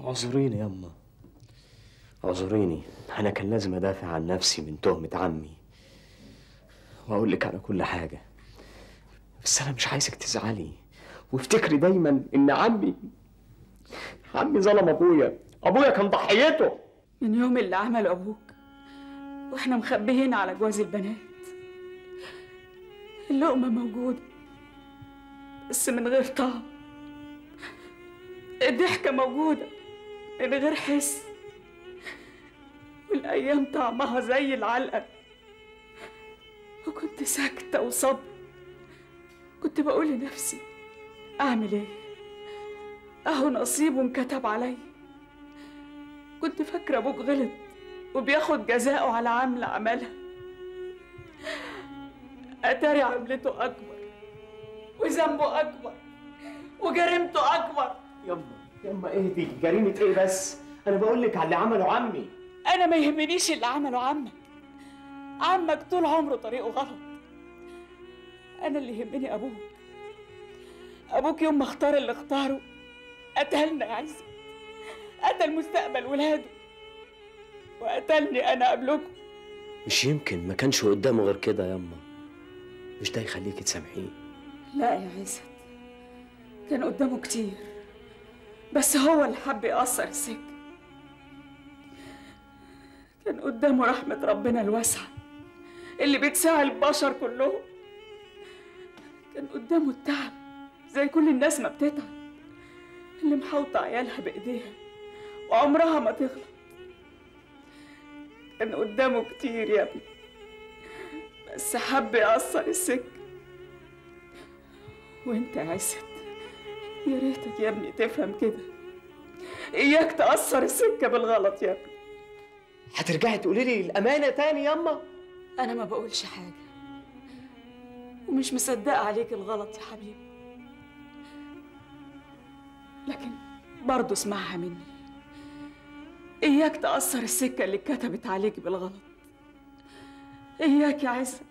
اعذريني يما اعذريني انا كان لازم ادافع عن نفسي من تهمة عمي واقول لك على كل حاجة بس انا مش عايزك تزعلي وافتكري دايما ان عمي عمي ظلم ابويا ابويا كان ضحيته من يوم اللي عمله ابوك واحنا مخبيين على جواز البنات اللقمة موجودة بس من غير طعم الضحكة موجودة من غير حس والأيام طعمها زي العلقة وكنت ساكتة وصبر كنت بقول لنفسي أعمل إيه؟ أهو نصيب انكتب عليا كنت فاكرة أبوك غلط وبياخد جزاءه على عملة عملها أتاري عملته أكبر وذنبه أكبر وجريمته أكبر يما يما اهدي جريمة ايه بس انا بقول لك على اللي عمله عمي أنا ما يهمنيش اللي عمله عمك عمك طول عمره طريقه غلط أنا اللي يهمني أبوك أبوك يوم ما اختار اللي اختاره قتلنا يا عزت قتل مستقبل ولاده وقتلني أنا قبلكم مش يمكن ما كانش قدامه غير كده يما مش ده يخليكي تسامحيه لا يا عزت كان قدامه كتير بس هو اللي حب يقصر السكة كان قدامه رحمة ربنا الواسعة اللي بتساعد البشر كلهم كان قدامه التعب زي كل الناس ما بتتعب اللي محوطة عيالها بإيديها وعمرها ما تغلط كان قدامه كتير يا ابني بس حب يقصر السكة وانت يا عزت يا ريتك يا ابني تفهم كده اياك تأثر السكة بالغلط يا ابني هترجعي تقولي لي الامانه تاني يما انا ما بقولش حاجة ومش مصدقة عليك الغلط يا حبيبي لكن برضه اسمعها مني اياك تأثر السكة اللي اتكتبت عليك بالغلط اياك يا عزت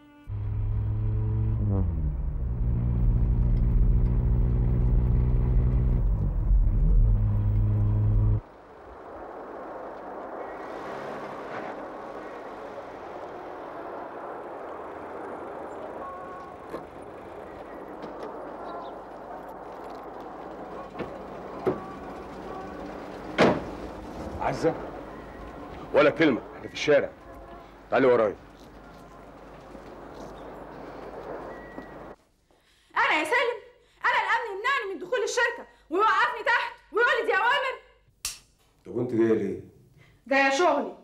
عزة ولا كلمة احنا في الشارع تعالي ورايا انا يا سالم انا الامن يمنعني من دخول الشركه ويوقفني تحت ويقول لي دي اوامر طب وانت جاية ليه؟ جايه شغلي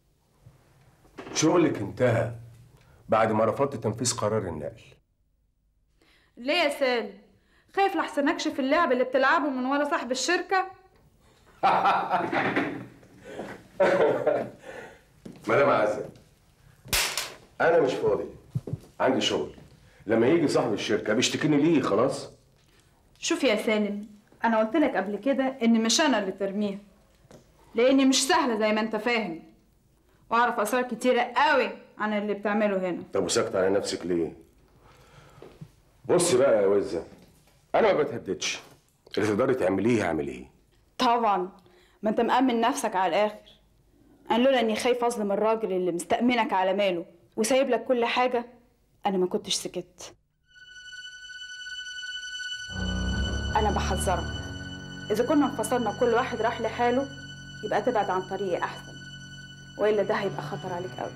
شغلك انتهى بعد ما رفضت تنفيذ قرار النقل ليه يا سالم خايف لحسن اكشف اللعب اللي بتلعبه من ورا صاحب الشركه مدام عزة انا مش فاضي عندي شغل لما يجي صاحب الشركة بيشتكيني ليه خلاص شوف يا سالم انا قلت لك قبل كده ان مش انا اللي ترميها لاني مش سهله زي ما انت فاهم واعرف اسرار كتيره قوي عن اللي بتعمله هنا طب وساكت على نفسك ليه؟ بصي بقى يا وزة انا ما بتهددش اللي تقدري تعمليه اعمليه طبعا ما انت مأمن نفسك على الاخر انا لولا اني خايف اظلم الراجل اللي مستأمنك على ماله وسايب لك كل حاجه انا ما كنتش سكت انا بحذرك اذا كنا انفصلنا كل واحد راح لحاله يبقى تبعد عن طريقي احسن والا ده هيبقى خطر عليك قوي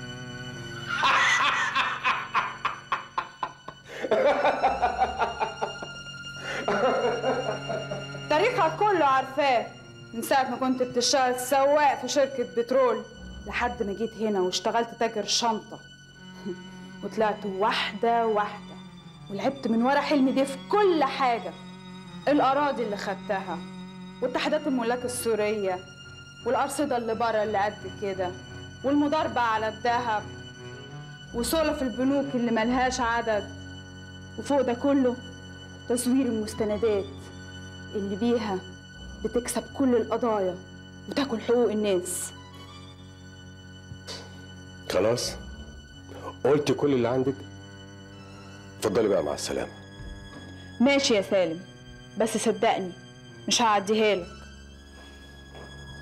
تاريخك كله عارفاه من ساعة ما كنت بتشتغل سواق في شركة بترول لحد ما جيت هنا واشتغلت تاجر شنطة وطلعت واحدة واحدة ولعبت من ورا حلمي ده في كل حاجة الأراضي اللي خدتها واتحادات الملاك السورية والأرصدة اللي بره اللي قد كده والمضاربة على الذهب وسلف البنوك اللي ملهاش عدد وفوق ده كله تزوير المستندات اللي بيها بتكسب كل القضايا وتاكل حقوق الناس خلاص قلت كل اللي عندك اتفضلي بقى مع السلامة ماشي يا سالم بس صدقني مش هعديها لك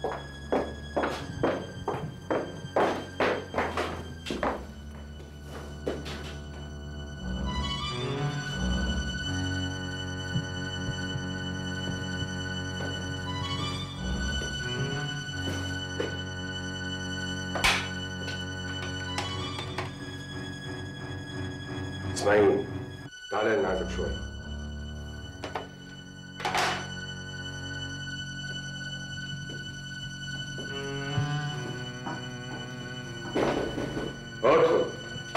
اسماعيل تعالى انا عايزك شويه ادخل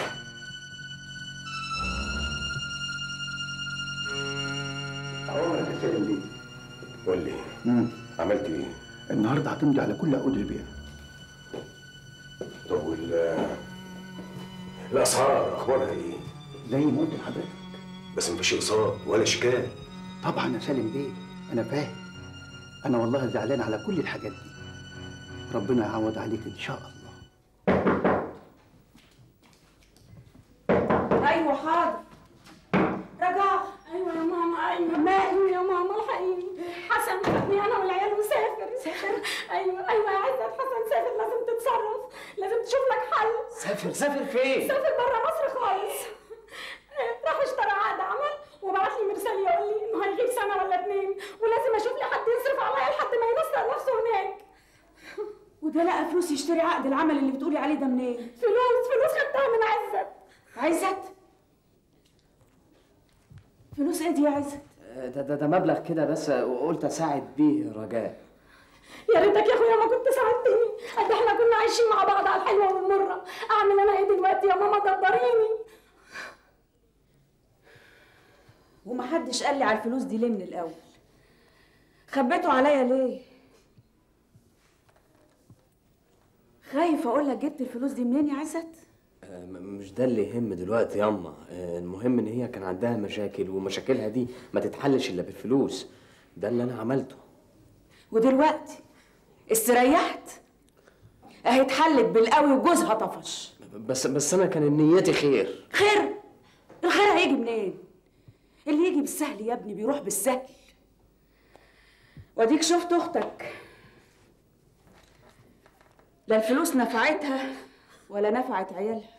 عمرك يا سالم بيه قول لي مم. عملت ايه؟ النهارده هتمضي على كل عقود البيع طب وال الاسعار اخبارها ايه؟ زي ما قلت لحضرتك بس مفيش اقساط ولا اشكال طبعا يا سالم بيه انا فاهم انا والله زعلان على كل الحاجات دي ربنا يعوض عليك ان شاء الله ايوه حاضر رجاء ايوه يا ماما ايوه مالي يا ماما الحقيني حسن خدني انا والعيال وسافر سافر ايوه ايوه يا عزت حسن سافر لازم تتصرف لازم تشوف لك حل سافر سافر فين؟ سافر بره مصر خالص راح اشترى عقد عمل وبعت لي مرسال يقول لي انه هيغيب سنه ولا اتنين ولازم اشوف لي حد يصرف عليا لحد ما ينسق نفسه هناك وده لقى فلوس يشتري عقد العمل اللي بتقولي عليه ده منين؟ فلوس فلوس خدتها من عزت عزت فلوس ايه دي يا عزت؟ ده ده, ده مبلغ كده بس وقلت اساعد بيه رجاء يا ريتك يا اخويا ما كنت ساعدتني قد احنا كنا عايشين مع بعض على الحلوه والمره اعمل انا ايه دلوقتي يا ماما دبريني ومحدش قال لي على الفلوس دي ليه من الاول؟ خبيته عليا ليه؟ خايف اقول لك جبت الفلوس دي منين يا عزت؟ آه، م- مش ده اللي يهم دلوقتي ياما آه، المهم ان هي كان عندها مشاكل ومشاكلها دي ما تتحلش الا بالفلوس ده اللي انا عملته ودلوقتي استريحت؟ اهي اتحلت بالقوي وجوزها طفش بس بس انا كان نيتي خير خير الخير هيجي منين اللي يجي بالسهل يا ابني بيروح بالسهل واديك شفت اختك لا الفلوس نفعتها ولا نفعت عيالها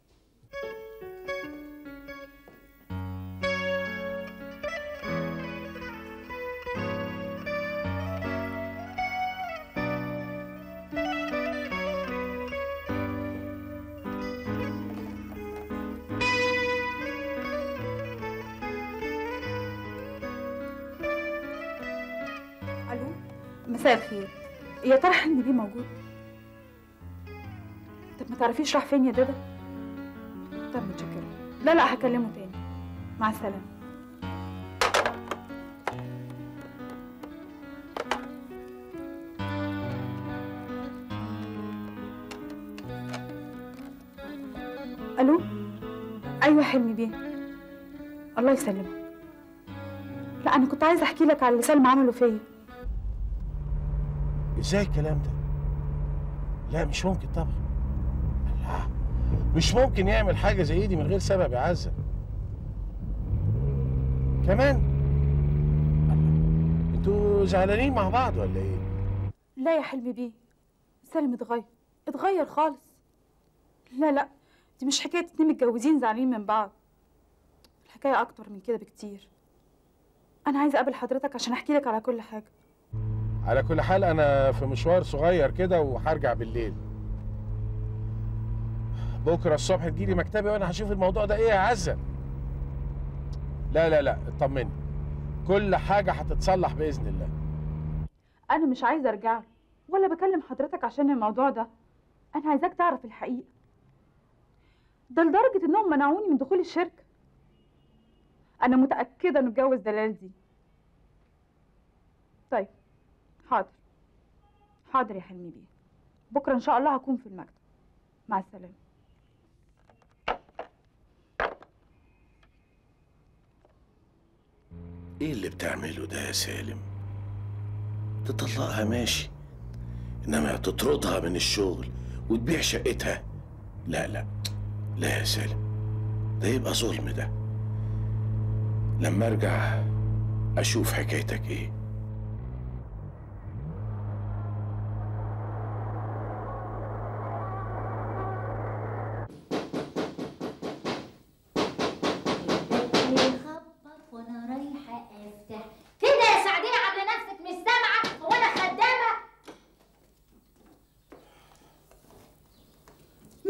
الو مساء الخير يا ترى حلمي بيه موجود طب ما تعرفيش راح فين يا دادا طب متشكرة لا لا هكلمه تاني مع السلامة الو ايوه حلمي بيه الله يسلمك لا انا كنت عايزه احكي لك على اللي سلمى عمله فيا ازاي الكلام ده؟ لا مش ممكن طبعا لا مش ممكن يعمل حاجة زي دي من غير سبب يا عزة كمان الله. انتوا زعلانين مع بعض ولا ايه؟ لا يا حلمي بيه سالم اتغير اتغير خالص لا لا دي مش حكايه اتنين متجوزين زعلانين من بعض الحكايه اكتر من كده بكتير انا عايزه اقابل حضرتك عشان احكي لك على كل حاجه على كل حال انا في مشوار صغير كده وهرجع بالليل بكره الصبح تجيلي مكتبي وانا هشوف الموضوع ده ايه يا عزه لا لا لا اطمني كل حاجه هتتصلح باذن الله انا مش عايزه ارجع له ولا بكلم حضرتك عشان الموضوع ده انا عايزاك تعرف الحقيقه ده لدرجه انهم منعوني من دخول الشركه انا متاكده انه اتجوز دلال دي طيب حاضر حاضر يا حلمي بيه بكره ان شاء الله هكون في المكتب مع السلامه ايه اللي بتعمله ده يا سالم تطلقها ماشي انما تطردها من الشغل وتبيع شقتها لا لا لا يا سالم ده يبقى ظلم ده لما ارجع اشوف حكايتك ايه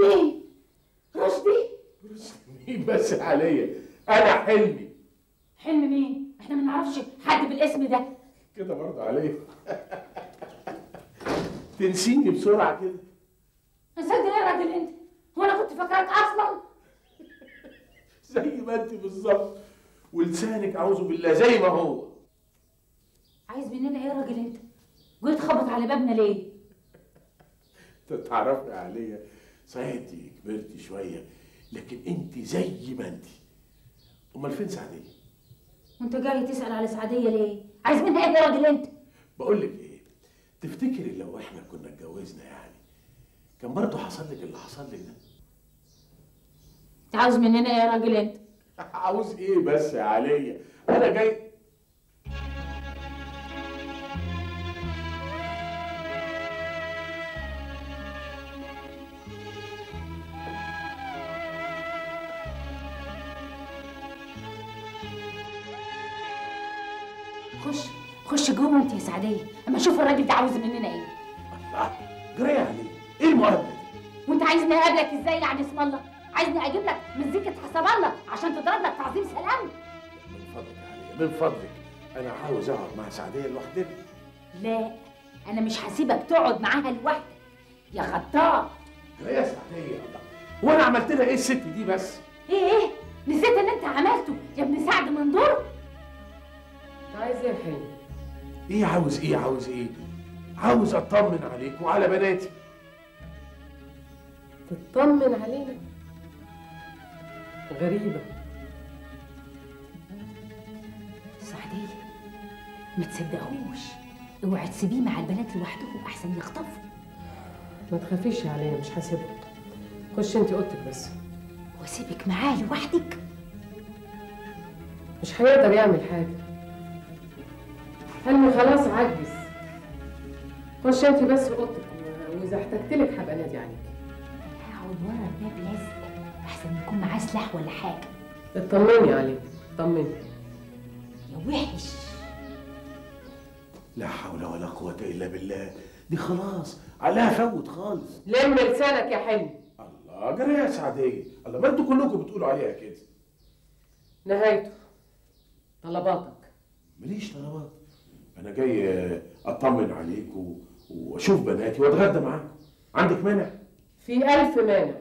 مين؟ رشدي؟ مين بس عليا انا حلمي حلم مين؟ احنا ما نعرفش حد بالاسم ده كده برضه عليا تنسيني بسرعه كده نسيت ايه يا راجل انت؟ هو انا كنت فاكراك اصلا؟ زي ما انت بالظبط ولسانك اعوذ بالله زي ما هو عايز مننا ايه يا راجل انت؟ جيت تخبط على بابنا ليه؟ انت تعرفي عليا صحيح انت كبرتي شويه لكن انت زي ما انت امال فين سعديه وانت جاي تسأل على سعدية ليه؟ عايز منها ايه يا راجل انت؟ بقول لك ايه تفتكري لو احنا كنا اتجوزنا يعني كان برضه حصل لك اللي حصل لك ده انت عاوز مننا ايه يا راجل انت؟ عاوز ايه بس يا عليا انا جاي خش خش جوه انت يا سعدية اما اشوف الراجل ده عاوز مننا ايه الله جري عليه ايه المقابله دي وانت عايزني اقابلك ازاي يعني اسم الله؟ عايزني اجيب لك مزيكة حسب الله عشان تضرب لك تعظيم سلام؟ من فضلك يا عليا من فضلك انا عاوز اقعد مع سعديه لوحدنا لا انا مش هسيبك تقعد معاها لوحدك يا خطاب ايه يا سعديه الله هو انا عملت لها ايه الست دي بس ايه ايه نسيت اللي انت عملته يا ابن سعد منظور عايز ايه يا حلو؟ ايه عاوز ايه عاوز ايه عاوز اطمن عليك وعلى بناتي تطمن علينا غريبة سعدية ما تصدقهوش اوعي تسيبيه مع البنات لوحدهم احسن يخطفوا ما تخافيش يا عليا مش هسيبها خش انت اوضتك بس واسيبك معاه لوحدك مش هيقدر يعمل حاجة حلمي خلاص عجز خش انت بس اوضتك و- واذا احتجت لك هبقى نادي عليك هقعد ورا الباب لازق احسن يكون معاه سلاح ولا حاجه اطمني عليه اطمني يا وحش لا حول ولا قوه الا بالله دي خلاص عليها فوت خالص لم لسانك يا حلمي الله جري يا سعديه الله ما انتوا كلكم بتقولوا عليها كده نهايته طلباتك ماليش طلبات انا جاي آه، اطمن عليك و... واشوف بناتي واتغدى معاكم عندك مانع في ألف مانع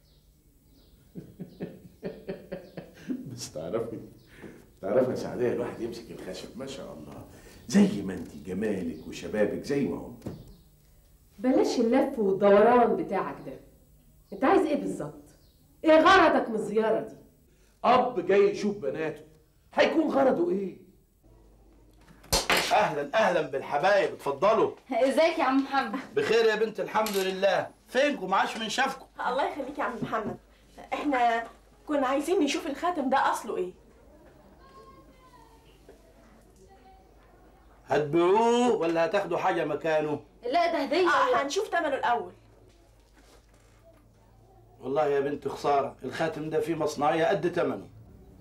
بس تعرفي تعرفي يا سعديه الواحد يمسك الخشب ما شاء الله زي ما انت جمالك وشبابك زي ما هم بلاش اللف والدوران بتاعك ده انت عايز ايه بالظبط ايه غرضك من الزيارة دي اب جاي يشوف بناته هيكون غرضه ايه اهلا اهلا بالحبايب اتفضلوا ازيك يا عم محمد بخير يا بنت الحمد لله فينكم عاش من شافكم الله يخليك يا عم محمد احنا كنا عايزين نشوف الخاتم ده اصله ايه هتبيعوه ولا هتاخدوا حاجه مكانه لا ده هديه اه هنشوف ثمنه الاول والله يا بنت خساره الخاتم ده فيه مصنعيه قد ثمنه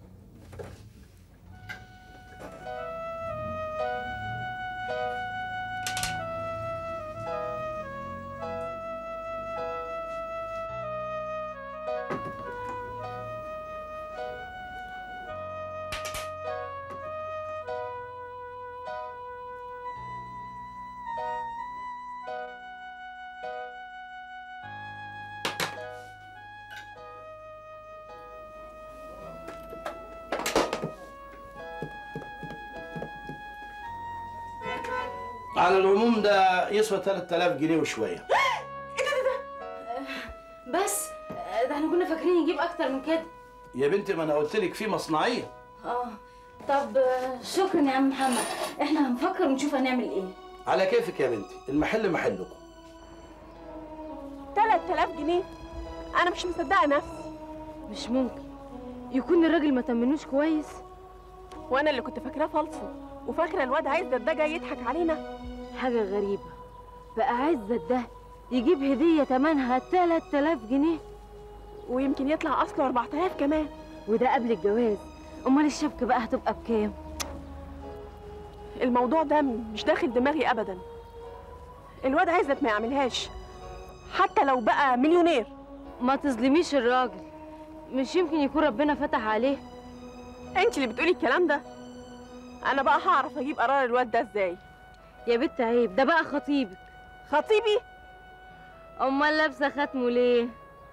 على العموم ده يسوى 3000 جنيه وشويه بس ده احنا كنا فاكرين يجيب اكتر من كده يا بنتي ما انا قلت لك فيه مصنعيه اه طب آه، شكرا يا عم محمد احنا هنفكر ونشوف هنعمل ايه على كيفك يا بنتي المحل محلكم 3000 جنيه انا مش مصدقه نفسي مش ممكن يكون الراجل ما تمنوش كويس وانا اللي كنت فاكراه فالصو وفاكره الواد عزت ده جاي يضحك علينا حاجة غريبة بقى عزت ده يجيب هدية تمنها 3000 جنيه ويمكن يطلع اصله 4000 كمان وده قبل الجواز امال الشبكة بقى هتبقى بكام الموضوع ده مش داخل دماغي ابدا الواد عزت ما يعملهاش حتى لو بقى مليونير ما تظلميش الراجل مش يمكن يكون ربنا فتح عليه انت اللي بتقولي الكلام ده انا بقى هعرف اجيب قرار الواد ده ازاي يا بنت عيب ده بقى خطيبك خطيبي امال لابسه ختمه ليه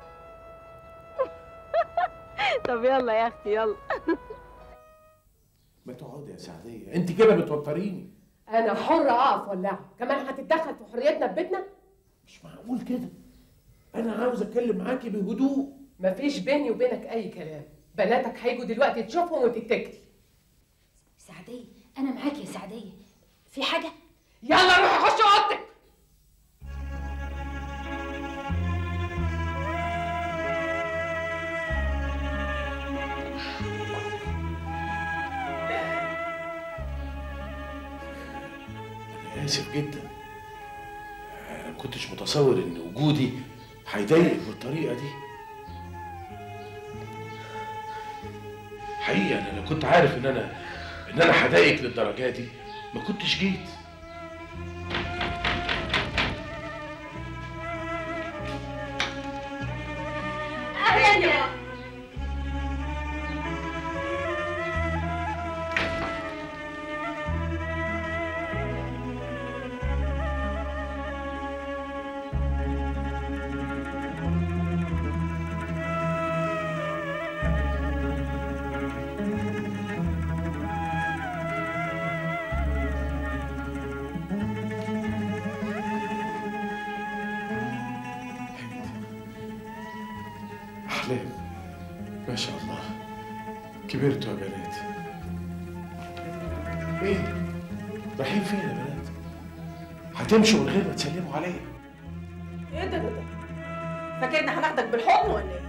طب يلا يا اختي يلا ما تقعدي يا سعديه انت كده بتوتريني انا حر اقف ولاعه كمان هتتدخل في حريتنا في بيتنا مش معقول كده انا عاوز اتكلم معاكي بهدوء مفيش بيني وبينك اي كلام بناتك هيجوا دلوقتي تشوفهم وتتكل سعدية أنا معاك يا سعدية في حاجة؟ يلا روحي خشي اوضتك انا اسف جدا انا ما كنتش متصور ان وجودي هيضايقك بالطريقه دي حقيقه انا لو كنت عارف ان انا ان انا هضايقك للدرجه دي ما كنتش جيت أهلا احلام ما شاء الله كبرتوا يا بنات ايه رايحين فين يا بنات هتمشوا من غير ما تسلموا عليا ايه ده ده ده فاكرنا هناخدك بالحضن ولا ايه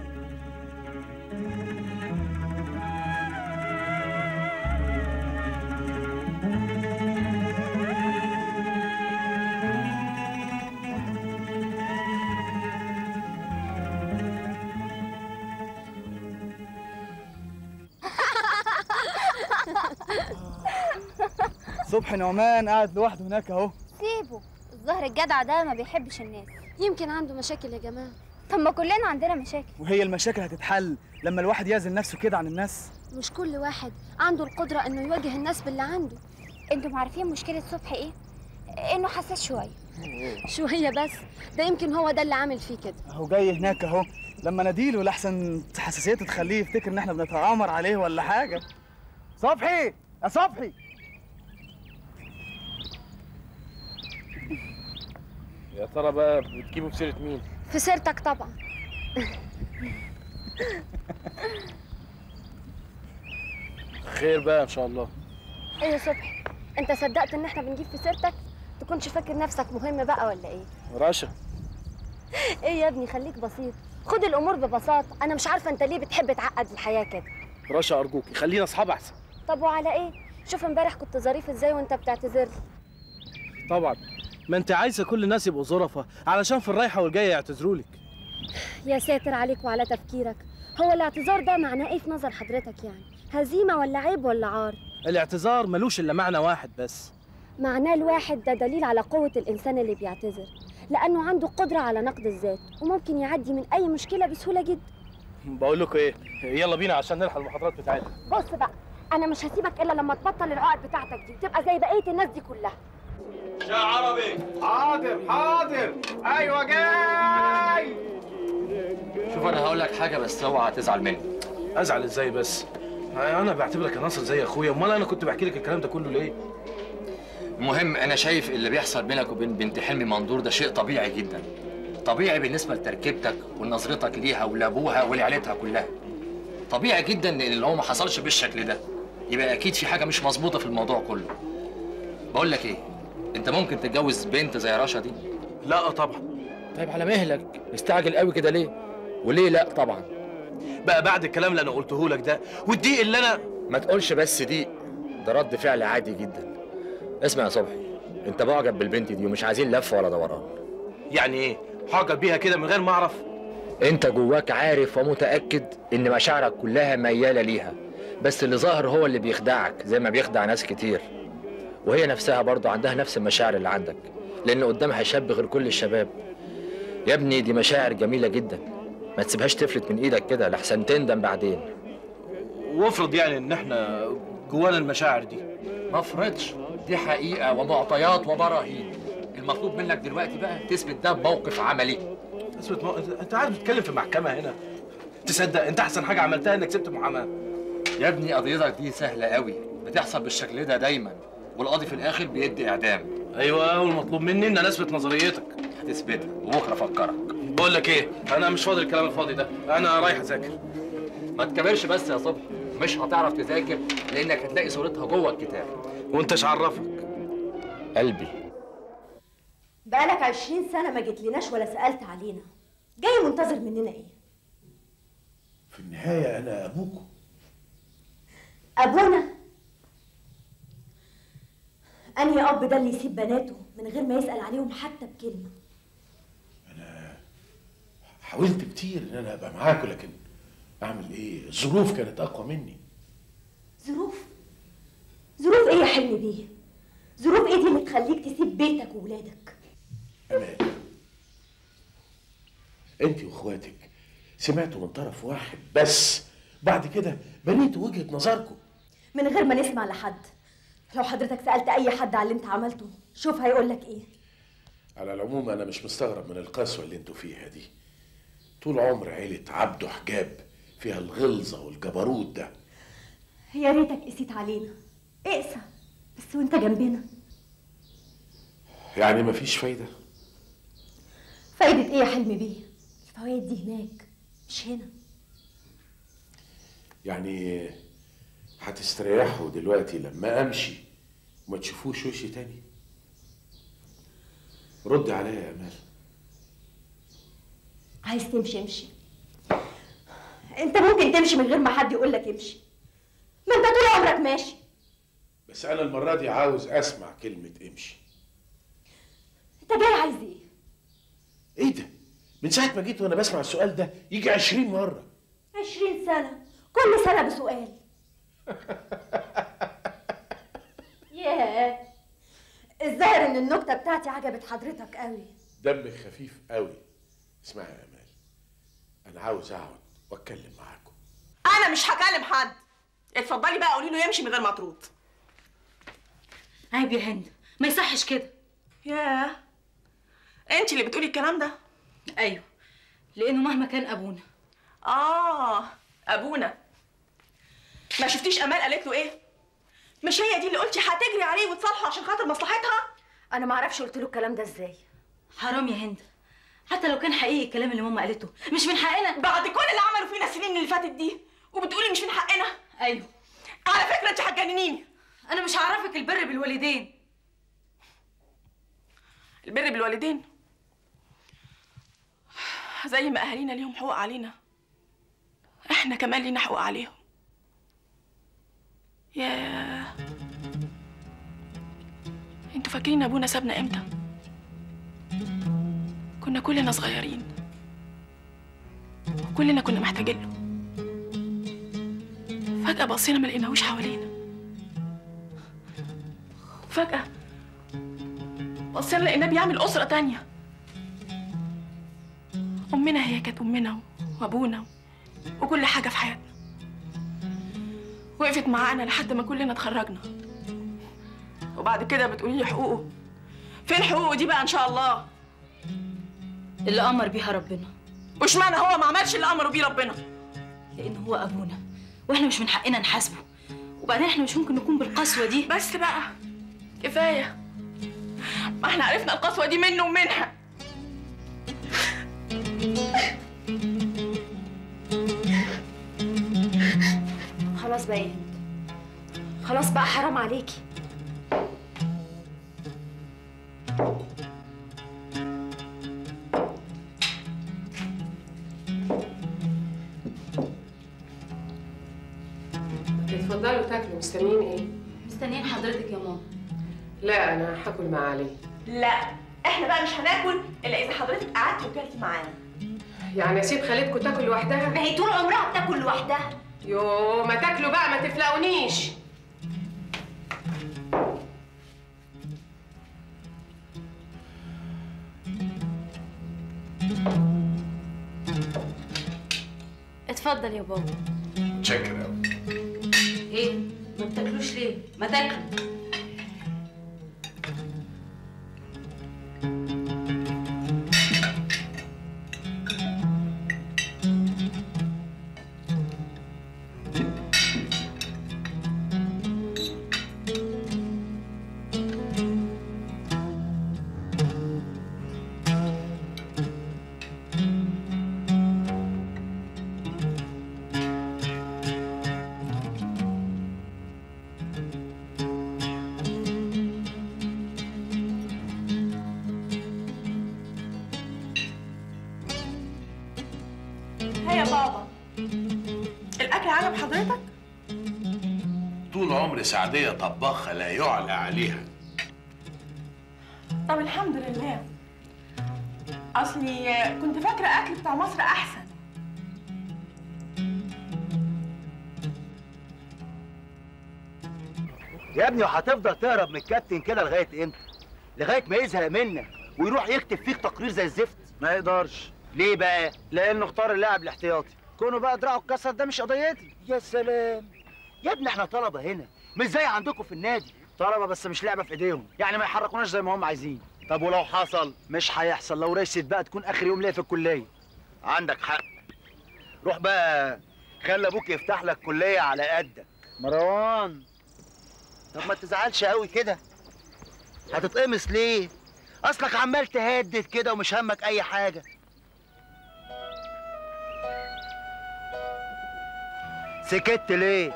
صبحي نعمان قاعد لوحده هناك اهو سيبه الظهر الجدع ده ما بيحبش الناس يمكن عنده مشاكل يا جماعة طب ما كلنا عندنا مشاكل وهي المشاكل هتتحل لما الواحد يعزل نفسه كده عن الناس مش كل واحد عنده القدرة انه يواجه الناس باللي عنده انتم عارفين مشكلة صبحي ايه؟ انه حساس شوية شوية بس ده يمكن هو ده اللي عامل فيه كده اهو جاي هناك اهو لما ناديله لحسن حساسيته تخليه يفتكر ان احنا بنتآمر عليه ولا حاجه صبحي يا صبحي يا ترى بقى بتجيبوا في سيره مين؟ في سيرتك طبعا خير بقى ان شاء الله ايه يا صبحي انت صدقت ان احنا بنجيب في سيرتك تكونش فاكر نفسك مهم بقى ولا ايه رشا ايه يا ابني خليك بسيط خد الامور ببساطه انا مش عارفه انت ليه بتحب تعقد الحياه كده رشا ارجوكي خلينا اصحاب احسن طب وعلى ايه شوف امبارح كنت ظريف ازاي وانت بتعتذر طبعا ما انت عايزه كل الناس يبقوا ظرفة علشان في الرايحه والجايه يعتذروا لك يا ساتر عليك وعلى تفكيرك هو الاعتذار ده معناه ايه في نظر حضرتك يعني هزيمه ولا عيب ولا عار الاعتذار ملوش الا معنى واحد بس معناه الواحد ده دليل على قوه الانسان اللي بيعتذر لانه عنده قدره على نقد الذات وممكن يعدي من اي مشكله بسهوله جدا بقول لكم ايه يلا بينا عشان نلحق المحاضرات بتاعتنا بص بقى انا مش هسيبك الا لما تبطل العقد بتاعتك دي وتبقى زي بقيه الناس دي كلها شاع عربي حاضر حاضر ايوه جاي شوف انا هقول لك حاجه بس اوعى تزعل مني ازعل ازاي بس انا بعتبرك يا ناصر زي اخويا امال انا كنت بحكي لك الكلام ده كله ليه المهم انا شايف اللي بيحصل بينك وبين بنت حلمي منظور ده شيء طبيعي جدا طبيعي بالنسبه لتركيبتك ونظرتك ليها ولابوها ولعيلتها كلها طبيعي جدا ان اللي هو ما حصلش بالشكل ده يبقى اكيد في حاجه مش مظبوطه في الموضوع كله بقول لك ايه انت ممكن تتجوز بنت زي رشا دي لا طبعا طيب على مهلك مستعجل قوي كده ليه وليه لا طبعا بقى بعد الكلام اللي انا قلته لك ده والضيق اللي انا ما تقولش بس دي ده رد فعل عادي جدا اسمع يا صبحي انت معجب بالبنت دي ومش عايزين لف ولا دوران يعني ايه حاجب بيها كده من غير ما اعرف انت جواك عارف ومتاكد ان مشاعرك كلها مياله ليها بس اللي ظاهر هو اللي بيخدعك زي ما بيخدع ناس كتير وهي نفسها برضه عندها نفس المشاعر اللي عندك لان قدامها شاب غير كل الشباب يا ابني دي مشاعر جميله جدا ما تسيبهاش تفلت من ايدك كده لحسن تندم بعدين وافرض يعني ان احنا جوانا المشاعر دي ما افرضش دي حقيقه ومعطيات وبراهين المطلوب منك دلوقتي بقى تثبت ده بموقف عملي اثبت مو... انت عارف بتتكلم في محكمه هنا تصدق انت احسن حاجه عملتها انك سبت محاماه يا ابني قضيتك دي سهله قوي بتحصل بالشكل ده دايما والقاضي في الاخر بيدي اعدام ايوه والمطلوب مني ان انا اثبت نظريتك هتثبتها وبكره افكرك بقول لك ايه انا مش فاضي الكلام الفاضي ده انا رايح اذاكر ما تكبرش بس يا صبحي مش هتعرف تذاكر لانك هتلاقي صورتها جوه الكتاب وانتش عرفك قلبي بقالك عشرين سنة ما جيتلناش ولا سألت علينا جاي منتظر مننا ايه؟ في النهاية أنا أبوكم أبونا أنهي أب ده اللي يسيب بناته من غير ما يسأل عليهم حتى بكلمة حاولت كتير إن أنا أبقى معاكم لكن أعمل إيه؟ الظروف كانت أقوى مني ظروف ظروف ايه يا حلمي بيه؟ ظروف ايه دي اللي تخليك تسيب بيتك وولادك؟ أمان أنت وإخواتك سمعتوا من طرف واحد بس بعد كده بنيتوا وجهة نظركم من غير ما نسمع لحد لو حضرتك سألت أي حد على اللي أنت عملته شوف هيقول لك إيه على العموم أنا مش مستغرب من القسوة اللي أنتوا فيها دي طول عمر عيلة عبده حجاب فيها الغلظة والجبروت ده يا ريتك قسيت علينا اقسى بس وأنت جنبنا يعني مفيش فايدة فايدة إيه يا حلمي بيه؟ الفوايد دي هناك مش هنا يعني هتستريحوا دلوقتي لما امشي وما تشوفوش وشي تاني رد عليا يا امال عايز تمشي امشي انت ممكن تمشي من غير ما حد يقول لك امشي ما انت طول عمرك ماشي بس انا المره دي عاوز اسمع كلمه امشي انت جاي عايز ايه ايه ده من ساعه ما جيت وانا بسمع السؤال ده يجي عشرين مره عشرين سنة كل سنة بسؤال ياه الظاهر ان النكتة بتاعتي عجبت حضرتك قوي دمك خفيف قوي اسمعي يا امال انا عاوز اقعد واتكلم معاكم انا مش هكلم حد اتفضلي بقى قولي له يمشي من غير مطرود عيب يا هند ما يصحش كده ياه انت اللي بتقولي الكلام ده ايوه لانه مهما كان ابونا اه ابونا ما شفتيش امال قالت له ايه مش هي دي اللي قلتي هتجري عليه وتصالحه عشان خاطر مصلحتها انا ما اعرفش قلت له الكلام ده ازاي حرام يا هند حتى لو كان حقيقي الكلام اللي ماما قالته مش من حقنا بعد كل اللي عملوا فينا السنين اللي فاتت دي وبتقولي مش من حقنا ايوه على فكره انت هتجننيني انا مش هعرفك البر بالوالدين البر بالوالدين زي ما اهالينا ليهم حقوق علينا احنا كمان لينا حقوق عليهم ياه انتوا فاكرين ابونا سابنا امتى كنا كلنا صغيرين وكلنا كنا محتاجين له فجأة بصينا ما لقيناهوش حوالينا فجأة بصينا لقيناه بيعمل أسرة تانية أمنا هي كانت أمنا وأبونا وكل حاجة في حياتنا وقفت معانا لحد ما كلنا اتخرجنا وبعد كده بتقولي لي حقوقه فين حقوقه دي بقى إن شاء الله اللي امر بيها ربنا واشمعنى هو ما عملش اللي أمره بيه ربنا لان هو ابونا واحنا مش من حقنا نحاسبه وبعدين احنا مش ممكن نكون بالقسوه دي بس بقى كفاية ما احنا عرفنا القسوة دي منه ومنها خلاص بقى يا هند خلاص بقى حرام عليكي اتفضلوا تاكلوا مستنيين ايه؟ مستنيين حضرتك يا ماما لا انا هاكل مع علي لا احنا بقى مش هناكل الا اذا حضرتك قعدتي وكلتي معانا يعني اسيب خالتكم تاكل لوحدها؟ ما هي طول عمرها بتاكل لوحدها يو ما تاكلوا بقى ما تفلقونيش اتفضل يا بابا متشكر قوي ايه ما بتاكلوش ليه ما تاكلوا ها يا بابا الاكل عجب حضرتك طول عمر سعدية طباخة لا يعلى عليها طب الحمد لله اصلي كنت فاكره اكل بتاع مصر احسن يا ابني وهتفضل تهرب من الكابتن كده لغايه امتى؟ لغايه ما يزهق منك ويروح يكتب فيك تقرير زي الزفت ما يقدرش ليه بقى؟ لانه اختار اللاعب الاحتياطي كونه بقى دراعه اتكسر ده مش قضيتي يا سلام يا ابني احنا طلبه هنا مش زي عندكم في النادي طلبه بس مش لعبه في ايديهم يعني ما يحركوناش زي ما هم عايزين طب ولو حصل مش هيحصل لو رست بقى تكون اخر يوم ليا في الكليه عندك حق روح بقى خلي ابوك يفتح لك كليه على قدك مروان طب ما تزعلش قوي كده هتتقمص ليه اصلك عمال تهدد كده ومش همك اي حاجه سكت ليه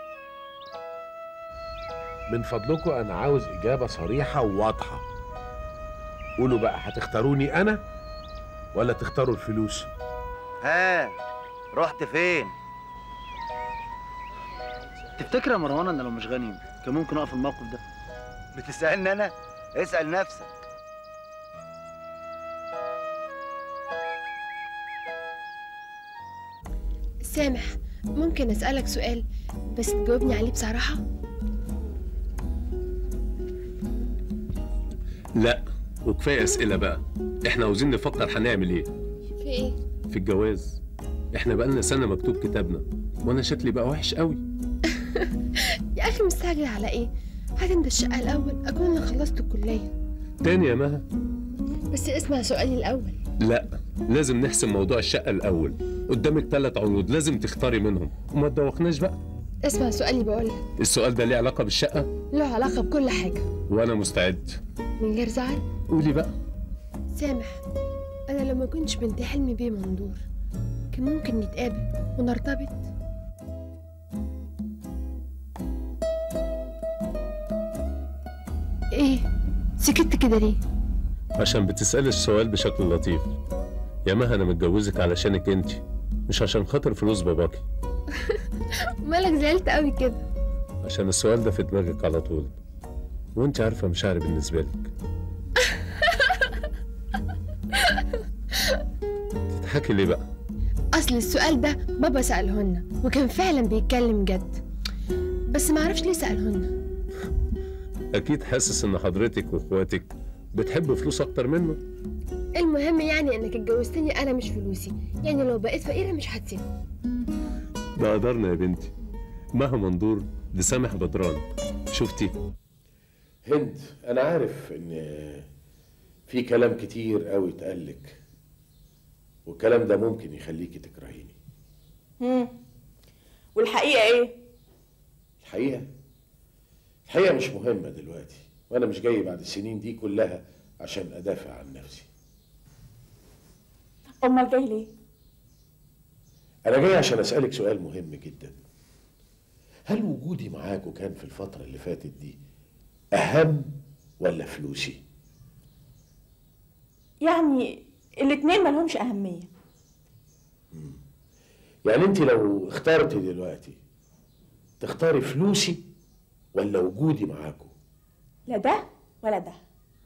من فضلكم انا عاوز اجابة صريحة وواضحة قولوا بقى هتختاروني انا ولا تختاروا الفلوس ها رحت فين تفتكر يا مروان انا لو مش غني كان ممكن اقف في الموقف ده بتسالني انا اسال نفسك سامح ممكن أسألك سؤال بس تجاوبني عليه بصراحة لا وكفايه اسئله بقى احنا عاوزين نفكر هنعمل ايه في إيه؟ في الجواز احنا بقالنا سنه مكتوب كتابنا وانا شكلي بقى وحش قوي يا أخي مستعجل على إيه؟ هات أنت الشقة الأول أكون أنا خلصت الكلية تاني يا مها بس اسمع سؤالي الأول لا لازم نحسم موضوع الشقه الاول قدامك ثلاث عروض لازم تختاري منهم وما تدوخناش بقى اسمع سؤالي بقولك السؤال ده ليه علاقه بالشقه له علاقة بكل حاجة وانا مستعد من غير زعل قولي بقى سامح أنا لو ما كنتش بنت حلمي بيه مندور كان ممكن نتقابل ونرتبط إيه؟ سكت كده ليه؟ عشان بتسالي السؤال بشكل لطيف يا مها انا متجوزك علشانك انت مش عشان خاطر فلوس باباكي مالك زعلت قوي كده عشان السؤال ده في دماغك على طول وانت عارفه مشاعري بالنسبه لك تضحكي ليه بقى أصل السؤال ده بابا سألهن وكان فعلا بيتكلم جد بس معرفش ليه سألهن اكيد حاسس ان حضرتك واخواتك بتحب فلوس اكتر منه المهم يعني انك اتجوزتني انا مش فلوسي يعني لو بقيت فقيره مش هتسيبني ده قدرنا يا بنتي مها منظور دي سامح بدران شفتي هند انا عارف ان في كلام كتير قوي اتقالك والكلام ده ممكن يخليكي تكرهيني مم. والحقيقه ايه الحقيقه الحقيقه مش مهمه دلوقتي وانا مش جاي بعد السنين دي كلها عشان ادافع عن نفسي امال جاي ليه انا جاي عشان اسالك سؤال مهم جدا هل وجودي معاكوا كان في الفتره اللي فاتت دي اهم ولا فلوسي يعني الاتنين ملهمش اهميه يعني انت لو اخترتي دلوقتي تختاري فلوسي ولا وجودي معاكوا لا ده ولا ده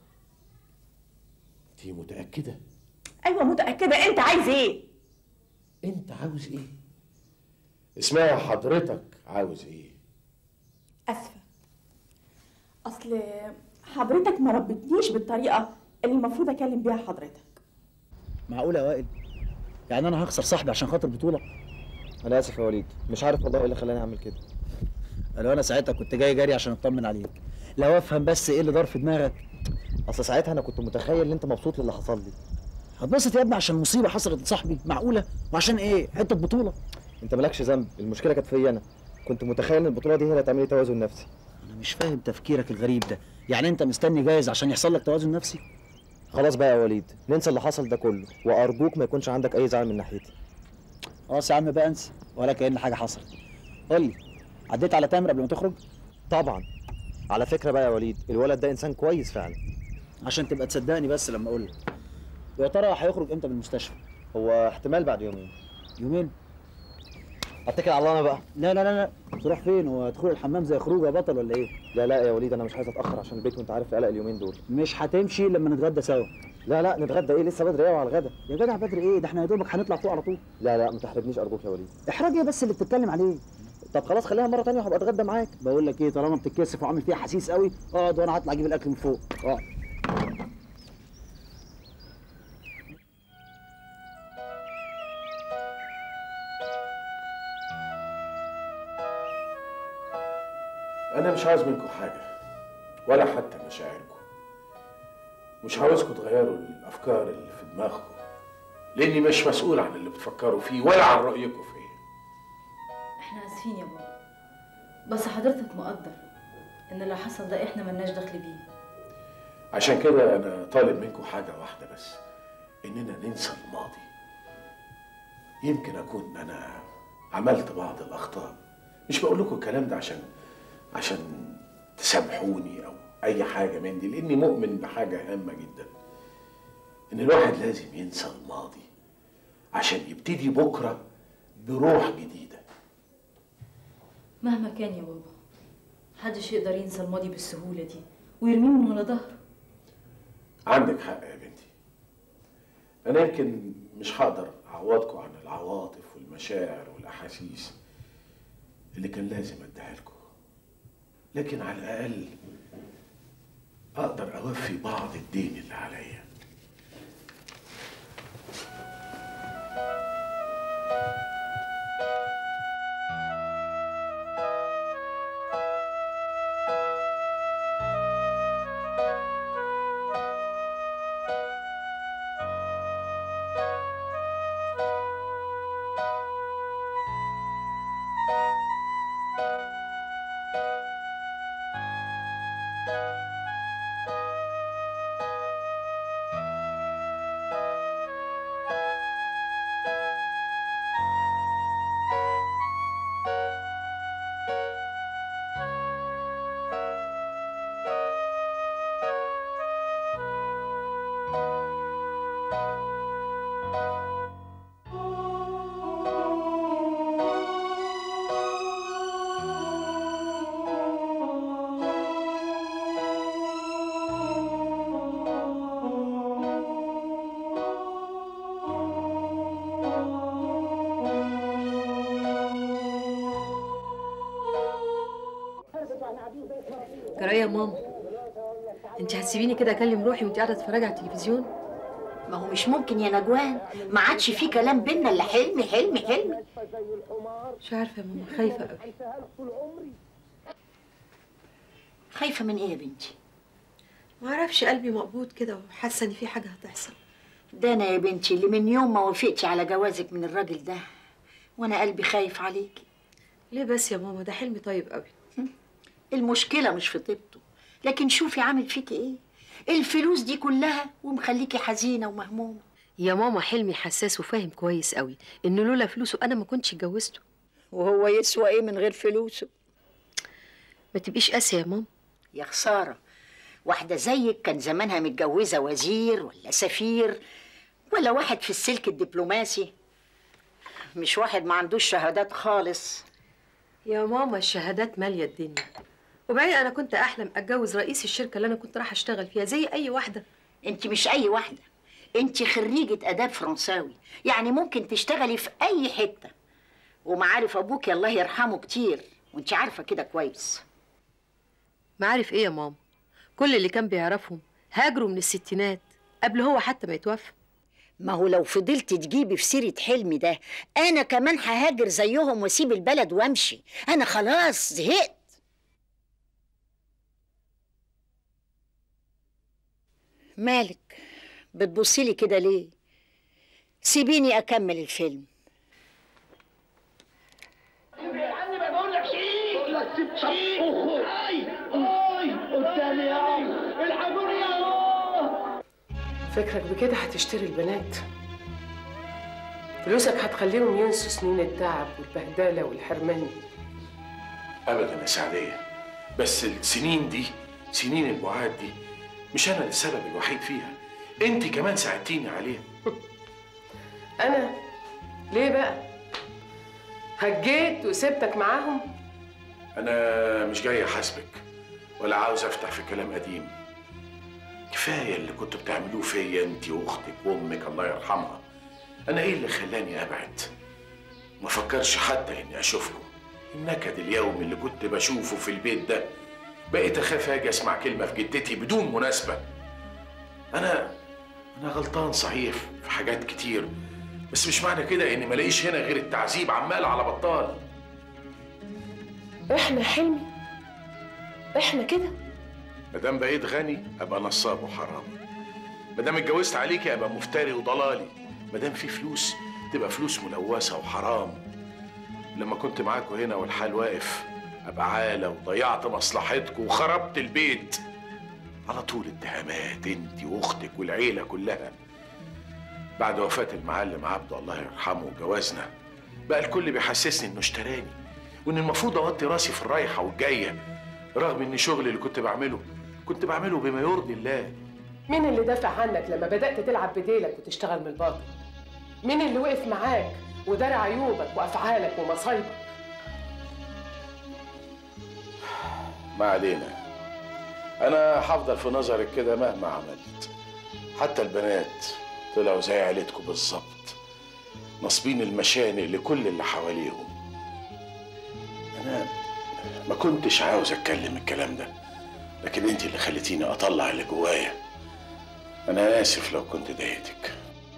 انت متاكده ايوه متاكده انت عايز ايه انت عاوز ايه اسمعي حضرتك عاوز ايه اسفه اصل حضرتك ما ربتنيش بالطريقه اللي المفروض اكلم بيها حضرتك معقول يا وائل يعني انا هخسر صاحبي عشان خاطر بطوله انا اسف يا وليد مش عارف والله ايه اللي خلاني اعمل كده لو انا ساعتها كنت جاي جري عشان اطمن عليك لو افهم بس ايه اللي دار في دماغك اصل ساعتها انا كنت متخيل ان انت مبسوط للي حصل لي هتبسط يا ابني عشان مصيبه حصلت لصاحبي معقوله وعشان ايه حته بطوله انت مالكش ذنب المشكله كانت فيا انا كنت متخيل ان البطوله دي هي اللي هتعمل لي توازن نفسي انا مش فاهم تفكيرك الغريب ده يعني انت مستني جايز عشان يحصل لك توازن نفسي خلاص بقى يا وليد ننسى اللي حصل ده كله وارجوك ما يكونش عندك اي زعل من ناحيتي خلاص يا عم بقى انسى ولا كأن حاجه حصلت قول لي عديت على تامر قبل ما تخرج طبعا على فكره بقى يا وليد الولد ده انسان كويس فعلا عشان تبقى تصدقني بس لما اقول لك ويا ترى هيخرج امتى من المستشفى هو احتمال بعد يومين يومين اتكل على الله انا بقى لا لا لا لا تروح فين هو تدخل الحمام زي خروج يا بطل ولا ايه لا لا يا وليد انا مش عايز اتاخر عشان البيت وانت عارف القلق اليومين دول مش هتمشي لما نتغدى سوا لا لا نتغدى ايه لسه بدري قوي على الغدا يا جدع بدري ايه ده احنا يا دوبك هنطلع فوق على طول لا لا ما تحرجنيش ارجوك يا وليد احراج ايه بس اللي بتتكلم عليه طب خلاص خليها مره تانية وهبقى اتغدى معاك بقول لك ايه طالما بتتكسف وعامل فيها حسيس قوي اقعد وانا هطلع اجيب الاكل من فوق اقعد أنا مش عاوز منكم حاجة ولا حتى مشاعركم مش عاوزكم تغيروا الأفكار اللي في دماغكم لأني مش مسؤول عن اللي بتفكروا فيه ولا عن رأيكم فيه احنا اسفين يا بابا بس حضرتك مقدر ان اللي حصل ده احنا ملناش دخل بيه عشان كده أنا طالب منكم حاجة واحدة بس إننا ننسى الماضي يمكن أكون أنا عملت بعض الأخطاء مش بقول لكم الكلام ده عشان عشان تسامحوني أو أي حاجة من دي لأني مؤمن بحاجة هامة جدا إن الواحد لازم ينسى الماضي عشان يبتدي بكرة بروح جديدة مهما كان يا بابا محدش يقدر ينسى الماضي بالسهولة دي ويرميه من ورا ظهره عندك حق يا بنتي أنا يمكن مش هقدر أعوضكم عن العواطف والمشاعر والأحاسيس اللي كان لازم أديها لكم لكن على الأقل أقدر أوفي بعض الدين اللي عليا جرايه يا ماما انت هتسيبيني كده اكلم روحي وانت قاعده تتفرجي على التلفزيون ما هو مش ممكن يا نجوان ما عادش في كلام بينا الا حلمي حلمي حلمي مش عارفه يا ماما خايفه قوي خايفه من ايه يا بنتي ما اعرفش قلبي مقبوض كده وحاسه ان في حاجه هتحصل ده انا يا بنتي اللي من يوم ما وافقتي على جوازك من الراجل ده وانا قلبي خايف عليكي ليه بس يا ماما ده حلمي طيب قوي المشكله مش في طيبته لكن شوفي عامل فيكي ايه الفلوس دي كلها ومخليكي حزينه ومهمومه يا ماما حلمي حساس وفاهم كويس قوي انه لولا فلوسه انا ما كنتش اتجوزته وهو يسوى ايه من غير فلوسه ما تبقيش قاسيه يا ماما يا خساره واحده زيك كان زمانها متجوزه وزير ولا سفير ولا واحد في السلك الدبلوماسي مش واحد ما عندوش شهادات خالص يا ماما الشهادات ماليه الدنيا وبعدين انا كنت احلم اتجوز رئيس الشركه اللي انا كنت رايحه اشتغل فيها زي اي واحده انت مش اي واحده انت خريجه اداب فرنساوي يعني ممكن تشتغلي في اي حته ومعارف ابوك الله يرحمه كتير وانت عارفه كده كويس معارف ايه يا ماما كل اللي كان بيعرفهم هاجروا من الستينات قبل هو حتى ما يتوفى ما هو لو فضلت تجيبي في سيرة حلمي ده أنا كمان ههاجر زيهم وأسيب البلد وأمشي أنا خلاص زهقت مالك بتبصيلي كده ليه سيبيني أكمل الفيلم عني ما بقول لك شيء بقول لك سيب شيء اي اي قدامي يا عم الحقوني يا الله فكرك بكده هتشتري البنات فلوسك هتخليهم ينسوا سنين التعب والبهدله والحرمان ابدا يا سعديه بس السنين دي سنين البعاد دي مش انا السبب الوحيد فيها انت كمان ساعدتيني عليها انا ليه بقى هجيت وسبتك معاهم انا مش جاي احاسبك ولا عاوز افتح في كلام قديم كفايه اللي كنتوا بتعملوه فيا انت واختك وامك الله يرحمها انا ايه اللي خلاني ابعد ما فكرش حتى اني اشوفكم النكد اليومي اللي كنت بشوفه في البيت ده بقيت اخاف اجي اسمع كلمه في جدتي بدون مناسبه انا انا غلطان صحيح في حاجات كتير بس مش معنى كده اني ملاقيش هنا غير التعذيب عمال على بطال احنا حلمي احنا كده مادام بقيت غني ابقى نصاب وحرامي مادام اتجوزت عليكي ابقى مفتري وضلالي مادام في فلوس تبقى فلوس ملوثه وحرام لما كنت معاكوا هنا والحال واقف ابقى عالة وضيعت مصلحتكم وخربت البيت على طول اتهامات انت واختك والعيله كلها بعد وفاه المعلم عبده الله يرحمه وجوازنا بقى الكل بيحسسني انه اشتراني وان المفروض اوطي راسي في الرايحه والجايه رغم ان شغلي اللي كنت بعمله كنت بعمله بما يرضي الله مين اللي دافع عنك لما بدأت تلعب بديلك وتشتغل من الباطن؟ مين اللي وقف معاك ودار عيوبك وأفعالك ومصايبك؟ ما علينا انا هفضل في نظرك كده مهما عملت حتى البنات طلعوا زي عيلتكم بالظبط ناصبين المشانق لكل اللي حواليهم انا ما كنتش عاوز اتكلم الكلام ده لكن انت اللي خليتيني اطلع اللي جوايا انا اسف لو كنت ضايقتك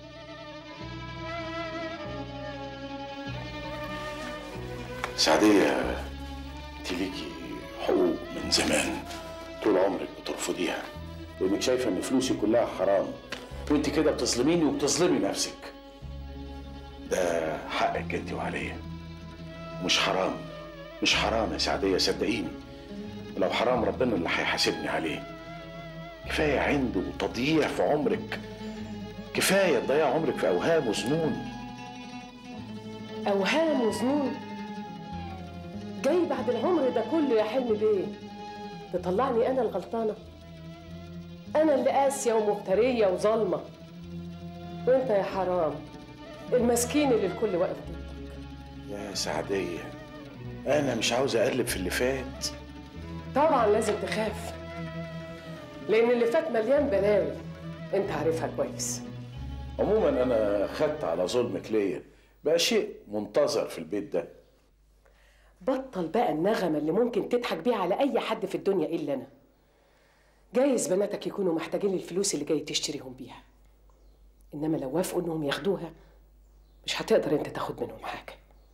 سعدية انت ليكي حقوق من زمان طول عمرك بترفضيها لانك شايفه ان فلوسي كلها حرام وانت كده بتظلميني وبتظلمي نفسك ده حقك انت وعليا مش حرام مش حرام يا سعدية صدقيني ولو حرام ربنا اللي هيحاسبني عليه كفاية عند وتضييع في عمرك كفاية تضيع عمرك في أوهام وظنون أوهام وظنون جاي بعد العمر ده كله يا حلمي بيه تطلعني أنا الغلطانة أنا اللي قاسية ومفترية وظالمة وأنت يا حرام المسكين اللي الكل واقف ضده يا سعدية أنا مش عاوز أقلب في اللي فات طبعا لازم تخاف لأن اللي فات مليان بلاوي أنت عارفها كويس عموما أنا خدت على ظلمك ليا بقى شيء منتظر في البيت ده بطل بقى النغمة اللي ممكن تضحك بيها على أي حد في الدنيا إلا أنا جايز بناتك يكونوا محتاجين الفلوس اللي جاي تشتريهم بيها إنما لو وافقوا إنهم ياخدوها مش هتقدر أنت تاخد منهم حاجة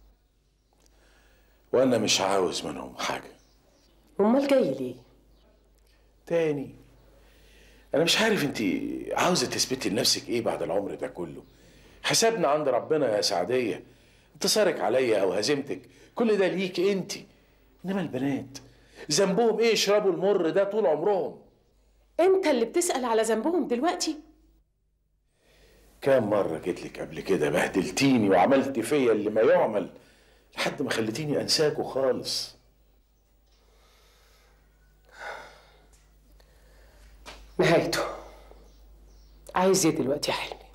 وأنا مش عاوز منهم حاجة أمال جاي ليه؟ تاني أنا مش عارف أنت عاوزة تثبتي لنفسك إيه بعد العمر ده كله حسابنا عند ربنا يا سعدية انتصارك عليا أو هزيمتك كل ده ليك أنت إنما البنات ذنبهم إيه يشربوا المر ده طول عمرهم أنت اللي بتسأل على ذنبهم دلوقتي؟ كام مرة جيت لك قبل كده بهدلتيني وعملت فيا اللي ما يعمل لحد ما خليتيني أنساكوا خالص نهايته عايز ايه دلوقتي يا حلمي